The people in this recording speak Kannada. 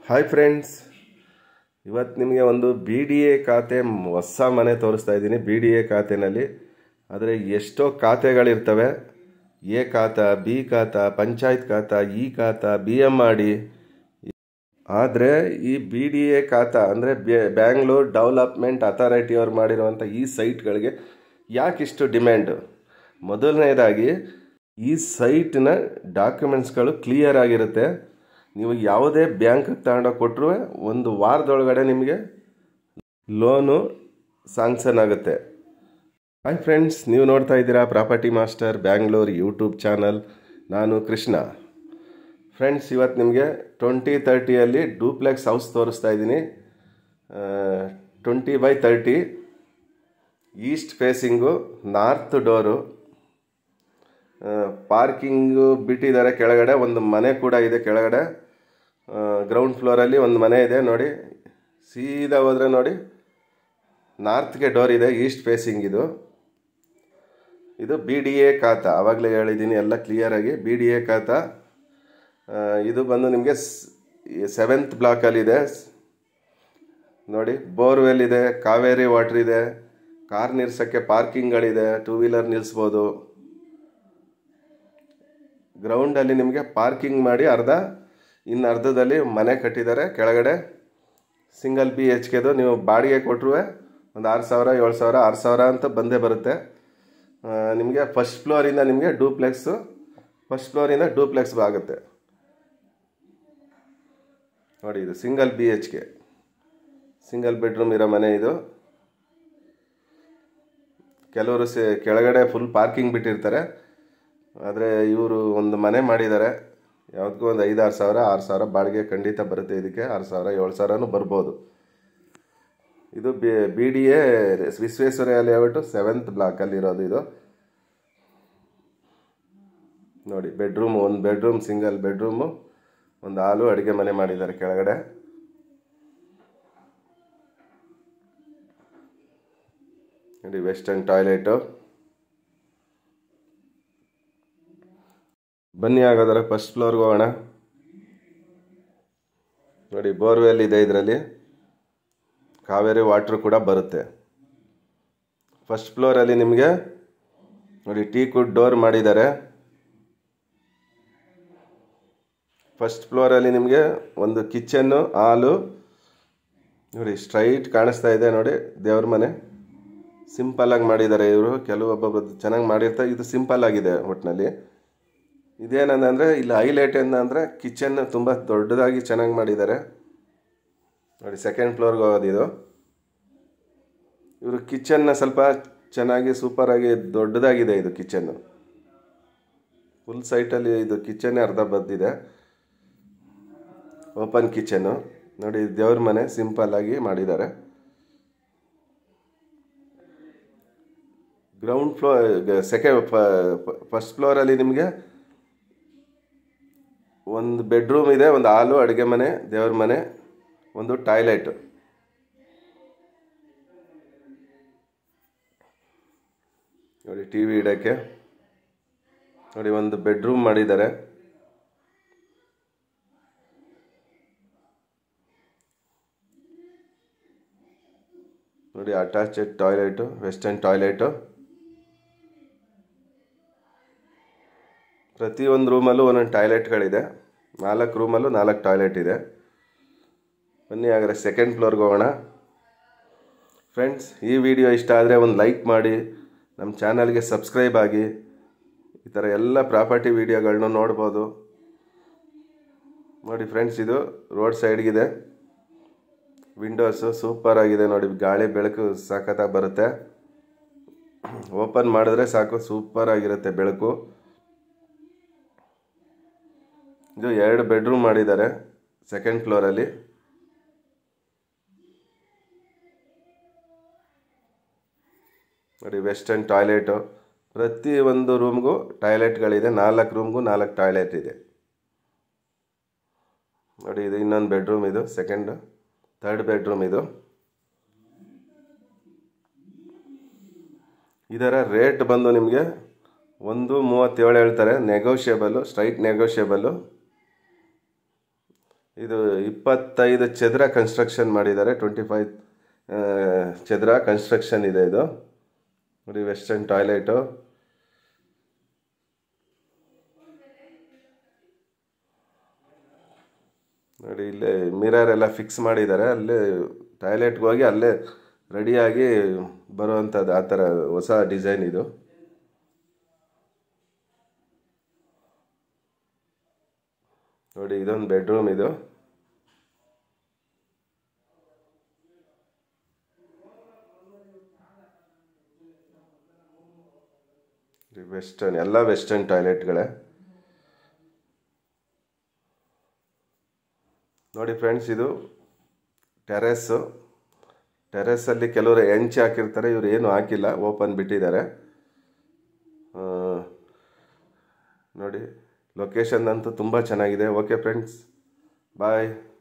ಹಾಯ್ ಫ್ರೆಂಡ್ಸ್ ಇವತ್ತು ನಿಮಗೆ ಒಂದು ಬಿ ಡಿ ಎ ಖಾತೆ ಮ್- ಹೊಸ ಮನೆ ತೋರಿಸ್ತಾ ಇದ್ದೀನಿ ಬಿ ಡಿ ಎ ಖಾತೆನಲ್ಲಿ ಆದರೆ ಎಷ್ಟೋ ಖಾತೆಗಳಿರ್ತವೆ ಎ ಖಾತಾ ಬಿ ಖಾತಾ ಪಂಚಾಯತ್ ಖಾತಾ ಇ ಖಾತಾ ಬಿ ಎಮ್ ಆರ್ ಡಿ ಆದರೆ ಈ ಬಿ ಡಿ ಎ ಖಾತಾ ಅಂದರೆ ಬ್ಯಾಂಗ್ಳೂರ್ ಡೆವಲಪ್ಮೆಂಟ್ ಅಥಾರಿಟಿಯವ್ರು ಮಾಡಿರುವಂಥ ಈ ಸೈಟ್ಗಳಿಗೆ ಯಾಕಿಷ್ಟು ಡಿಮ್ಯಾಂಡು ಮೊದಲನೇದಾಗಿ ಈ ಸೈಟ್ನ ಡಾಕ್ಯುಮೆಂಟ್ಸ್ಗಳು ಕ್ಲಿಯರ್ ಆಗಿರುತ್ತೆ ನೀವು ಯಾವುದೇ ಬ್ಯಾಂಕ್ಗೆ ತಗೊಂಡೋಗಿ ಕೊಟ್ಟರು ಒಂದು ವಾರದೊಳಗಡೆ ನಿಮಗೆ ಲೋನು ಸಾಂಕ್ಷನ್ ಆಗುತ್ತೆ ಹಾಯ್ ಫ್ರೆಂಡ್ಸ್ ನೀವು ನೋಡ್ತಾ ಇದ್ದೀರಾ property master Bangalore YouTube channel ನಾನು ಕೃಷ್ಣ ಫ್ರೆಂಡ್ಸ್ ಇವತ್ತು ನಿಮಗೆ ಟ್ವೆಂಟಿ ತರ್ಟಿಯಲ್ಲಿ ಡೂಪ್ಲೆಕ್ಸ್ ಹೌಸ್ ತೋರಿಸ್ತಾ ಇದ್ದೀನಿ twenty by thirty east facing north door parking ಬಿಟ್ಟಿದ್ದಾರೆ ಕೆಳಗಡೆ ಒಂದು ಮನೆ ಕೂಡ ಇದೆ ಕೆಳಗಡೆ ಗ್ರೌಂಡ್ ಫ್ಲೋರಲ್ಲಿ ಒಂದು ಮನೆ ಇದೆ ನೋಡಿ ಸೀದಾ ಹೋದರೆ ನೋಡಿ ನಾರ್ತ್ಗೆ ಡೋರ್ ಇದೆ ಈಸ್ಟ್ ಫೇಸಿಂಗ್ ಇದು ಇದು ಬಿ ಡಿ ಎ ಖಾತಾ ಆವಾಗಲೇ ಹೇಳಿದ್ದೀನಿ ಎಲ್ಲ ಕ್ಲಿಯರಾಗಿ ಬಿ ಡಿ ಎ ಖಾತಾ ಆ, ಇದು ಬಂದು ನಿಮಗೆ ಸೆವೆಂತ್ ಬ್ಲಾಕಲ್ಲಿದೆ ನೋಡಿ ಬೋರ್ವೆಲ್ ಇದೆ ಕಾವೇರಿ ವಾಟರ್ ಇದೆ ಕಾರ್ ನಿಲ್ಸೋಕ್ಕೆ ಪಾರ್ಕಿಂಗ್ಗಳಿದೆ ಟೂ ವೀಲರ್ ನಿಲ್ಲಿಸ್ಬೋದು ಗ್ರೌಂಡಲ್ಲಿ ನಿಮಗೆ ಪಾರ್ಕಿಂಗ್ ಮಾಡಿ ಅರ್ಧ ಇನ್ನು ಅರ್ಧದಲ್ಲಿ ಮನೆ ಕಟ್ಟಿದ್ದಾರೆ ಕೆಳಗಡೆ ಸಿಂಗಲ್ ಬಿ ಎಚ್ ಕೆದು ನೀವು ಬಾಡಿಗೆ ಕೊಟ್ಟರು ಒಂದು ಆರು ಸಾವಿರ ಏಳು ಸಾವಿರ ಆರು ಸಾವಿರ ಅಂತ ಬಂದೇ ಬರುತ್ತೆ ಆ, ನಿಮಗೆ ಫಸ್ಟ್ ಫ್ಲೋರಿಂದ ನಿಮಗೆ ಡೂಪ್ಲೆಕ್ಸು ಫಸ್ಟ್ ಫ್ಲೋರಿಂದ ಡೂಪ್ಲೆಕ್ಸ್ ಆಗುತ್ತೆ ನೋಡಿ ಇದು single B H K single bedroom ಇರೋ ಮನೆ ಇದು ಕೆಲವರು ಸೆ ಕೆಳಗಡೆ ಫುಲ್ ಪಾರ್ಕಿಂಗ್ ಬಿಟ್ಟಿರ್ತಾರೆ ಆದರೆ ಇವರು ಒಂದು ಮನೆ ಮಾಡಿದ್ದಾರೆ ಯಾವುದಕ್ಕೂ ಒಂದು ಐದಾರು ಸಾವಿರ ಆರು ಸಾವಿರ ಬಾಡಿಗೆ ಖಂಡಿತ ಬರುತ್ತೆ ಇದಕ್ಕೆ ಆರು ಸಾವಿರ ಏಳು ಸಾವಿರನೂ ಬರ್ಬೋದು ಇದು B B D A Visvesvaraya layout seventh ಬ್ಲಾಕಲ್ಲಿ ಇರೋದು ಇದು ನೋಡಿ ಬೆಡ್ರೂಮ್ ಒಂದು ಬೆಡ್ರೂಮ್ ಸಿಂಗಲ್ ಬೆಡ್ರೂಮು ಒಂದು ಹಾಲು ಅಡುಗೆ ಮನೆ ಮಾಡಿದ್ದಾರೆ ಕೆಳಗಡೆ ನೋಡಿ ವೆಸ್ಟರ್ನ್ ಟಾಯ್ಲೆಟು ಬನ್ನಿ ಹಾಗಾದ್ರೆ ಫಸ್ಟ್ ಫ್ಲೋರ್ಗೆ ಹೋಗೋಣ ನೋಡಿ ಬೋರ್ವೆಲ್ ಇದೆ ಇದರಲ್ಲಿ ಕಾವೇರಿ ವಾಟ್ರ್ ಕೂಡ ಬರುತ್ತೆ ಫಸ್ಟ್ ಫ್ಲೋರಲ್ಲಿ ನಿಮಗೆ ನೋಡಿ ಟೀ ಕುಡ್ ಡೋರ್ ಮಾಡಿದ್ದಾರೆ ಫಸ್ಟ್ ಫ್ಲೋರಲ್ಲಿ ನಿಮಗೆ ಒಂದು ಕಿಚನ್ನು ಹಾಲು ನೋಡಿ ಸ್ಟ್ರೈಟ್ ಕಾಣಿಸ್ತಾ ಇದೆ ನೋಡಿ ದೇವ್ರ ಮನೆ ಸಿಂಪಲ್ಲಾಗಿ ಮಾಡಿದ್ದಾರೆ ಇವರು ಕೆಲವೊಬ್ಬೊಬ್ಬರು ಚೆನ್ನಾಗಿ ಮಾಡಿರ್ತಾರೆ ಇದು ಸಿಂಪಲ್ ಆಗಿದೆ ಒಟ್ಟಿನಲ್ಲಿ ಇದೇನಂದರೆ ಇಲ್ಲಿ ಹೈಲೈಟ್ ಏನಂದರೆ ಕಿಚನ್ ತುಂಬ ದೊಡ್ಡದಾಗಿ ಚೆನ್ನಾಗಿ ಮಾಡಿದ್ದಾರೆ ನೋಡಿ ಸೆಕೆಂಡ್ ಫ್ಲೋರ್ಗೆ ಹೋಗೋದು ಇದು ಇವರು ಕಿಚನ್ನ ಸ್ವಲ್ಪ ಚೆನ್ನಾಗಿ ಸೂಪರಾಗಿ ದೊಡ್ಡದಾಗಿದೆ ಇದು ಕಿಚನ್ನು ಫುಲ್ ಸೈಟಲ್ಲಿ ಇದು ಕಿಚನ್ನೇ ಅರ್ಧ ಬಂದಿದೆ ಓಪನ್ ಕಿಚನ್ನು ನೋಡಿ ದೇವ್ರ ಮನೆ ಸಿಂಪಲ್ ಆಗಿ ಮಾಡಿದ್ದಾರೆ ಗ್ರೌಂಡ್ ಫ್ಲೋರ್ ಸೆಕೆಂಡ್ ಫಸ್ಟ್ ಫ್ಲೋರಲ್ಲಿ ನಿಮಗೆ ಒಂದು ಬೆಡ್ರೂಮ್ ಇದೆ ಒಂದು ಹಾಲು ಅಡುಗೆ ಮನೆ ದೇವ್ರ ಮನೆ ಒಂದು ಟಾಯ್ಲೆಟ್ ನೋಡಿ ಟಿ ವಿ ಇಡೋಕ್ಕೆ ನೋಡಿ ಒಂದು ಬೆಡ್ರೂಮ್ ಮಾಡಿದ್ದಾರೆ ನೋಡಿ ಅಟ್ಯಾಚೆಡ್ ಟಾಯ್ಲೆಟು ವೆಸ್ಟರ್ನ್ ಟಾಯ್ಲೆಟು ಪ್ರತಿಯೊಂದು ರೂಮಲ್ಲೂ ಒಂದೊಂದು ಟಾಯ್ಲೆಟ್ಗಳಿದೆ ನಾಲ್ಕು ರೂಮಲ್ಲೂ ನಾಲ್ಕು ಟಾಯ್ಲೆಟ್ ಇದೆ ಬನ್ನಿ ಹಾಗಾದ್ರೆ ಸೆಕೆಂಡ್ ಫ್ಲೋರ್ಗೆ ಹೋಗೋಣ ಫ್ರೆಂಡ್ಸ್ ಈ ವಿಡಿಯೋ ಇಷ್ಟ ಆದರೆ ಒಂದು ಲೈಕ್ ಮಾಡಿ ನಮ್ಮ ಚಾನಲ್ಗೆ ಸಬ್ಸ್ಕ್ರೈಬ್ ಆಗಿ ಈ ಥರ ಎಲ್ಲ ಪ್ರಾಪರ್ಟಿ ವಿಡಿಯೋಗಳನ್ನೂ ನೋಡ್ಬೋದು ನೋಡಿ ಫ್ರೆಂಡ್ಸ್ ಇದು ರೋಡ್ ಸೈಡ್ಗಿದೆ ವಿಂಡೋಸು ಸೂಪರ್ ಆಗಿದೆ ನೋಡಿ ಗಾಳಿ ಬೆಳಕು ಸಖತ್ತಾಗಿ ಬರುತ್ತೆ ಓಪನ್ ಮಾಡಿದ್ರೆ ಸಾಕು ಸೂಪರ್ ಆಗಿರುತ್ತೆ ಬೆಳಕು ಇದು ಎರಡು ಬೆಡ್ರೂಮ್ ಮಾಡಿದ್ದಾರೆ ಸೆಕೆಂಡ್ ಫ್ಲೋರಲ್ಲಿ ನೋಡಿ ವೆಸ್ಟರ್ನ್ ಟಾಯ್ಲೆಟು ಪ್ರತಿ ಒಂದು ರೂಮ್ಗೂ ಟಾಯ್ಲೆಟ್ಗಳಿದೆ ನಾಲ್ಕು ರೂಮ್ಗೂ ನಾಲ್ಕು ಟಾಯ್ಲೆಟ್ ಇದೆ ನೋಡಿ ಇದು ಇನ್ನೊಂದು ಬೆಡ್ರೂಮ್ ಇದು ಸೆಕೆಂಡ್ ಥರ್ಡ್ ಬೆಡ್ರೂಮ್ ಇದು ಇದರ ರೇಟ್ ಬಂದು ನಿಮಗೆ ಒಂದು ಮೂವತ್ತೇಳು ಹೇಳ್ತಾರೆ ನೆಗೋಷಿಯಬಲ್ಲು ಸ್ಟ್ರೈಟ್ ನೆಗೋಷಿಯಬಲ್ಲು ಇದು ಇಪ್ಪತ್ತೈದು ಚದರ ಕನ್ಸ್ಟ್ರಕ್ಷನ್ ಮಾಡಿದ್ದಾರೆ ಟ್ವೆಂಟಿ ಫೈವ್ ಚದರ ಕನ್ಸ್ಟ್ರಕ್ಷನ್ ಇದೆ ಇದು ನೋಡಿ ವೆಸ್ಟರ್ನ್ ಟಾಯ್ಲೆಟು ನೋಡಿ ಇಲ್ಲೇ ಮಿರರ್ ಎಲ್ಲ ಫಿಕ್ಸ್ ಮಾಡಿದ್ದಾರೆ ಅಲ್ಲೇ ಟಾಯ್ಲೆಟ್ಗೆ ಹೋಗಿ ಅಲ್ಲೇ ರೆಡಿಯಾಗಿ ಬರುವಂಥದ್ದು ಆ ಥರ ಹೊಸ ಡಿಸೈನ್ ಇದು ನೋಡಿ ಇದೊಂದು ಬೆಡ್ರೂಮ್ ಇದು ವೆಸ್ಟರ್ನ್ ಎಲ್ಲ ವೆಸ್ಟರ್ನ್ ಟಾಯ್ಲೆಟ್ಗಳೇ ನೋಡಿ ಫ್ರೆಂಡ್ಸ್ ಇದು ಟೆರೆಸ್ಸು ಟೆರೆಸ್ಸಲ್ಲಿ ಕೆಲವರು ಹೆಂಚು ಹಾಕಿರ್ತಾರೆ ಇವರು ಏನು ಹಾಕಿಲ್ಲ ಓಪನ್ ಬಿಟ್ಟಿದ್ದಾರೆ ಆ, ನೋಡಿ ಲೊಕೇಶನ್ ಅಂತೂ ತುಂಬ ಚೆನ್ನಾಗಿದೆ ಓಕೆ ಫ್ರೆಂಡ್ಸ್ ಬಾಯ್